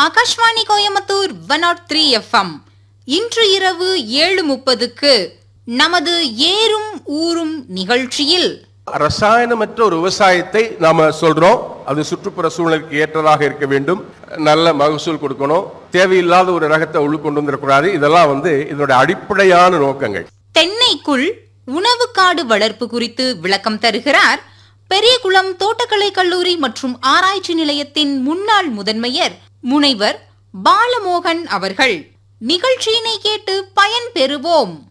Akashvani Coimbatore one naught three FM இன்று இரவு ஏழு முப்பதுக்கு நமது ஏறும் ஊரும் நிகழ்ச்சியில் ரசாயனமற்ற ஒரு விவசாயத்தை நாம சொல்றோம் அது சுற்றுப்புற சூழலுக்கு ஏற்றதாக இருக்க வேண்டும் நல்ல மகசூல் கொடுக்கணும் தேவையில்லாத ஒரு ரகத்தை உள்ள கொண்டு வந்துடக்கூடாது இதெல்லாம் வந்து இதனுடைய அடிப்படையான நோக்கங்கள் தென்னைக்குள் உணவுக்காடு வளர்ப்பு குறித்து விளக்கம் தருகிறார் பெரியகுளம் தோட்டக்கலை கல்லூரி மற்றும் ஆராய்ச்சி நிலையத்தின் முன்னாள் முதன்மையர் முனைவர் பாலமோகன் அவர்கள் நிகழ்ச்சியினை கேட்டு பயன் பெறுவோம்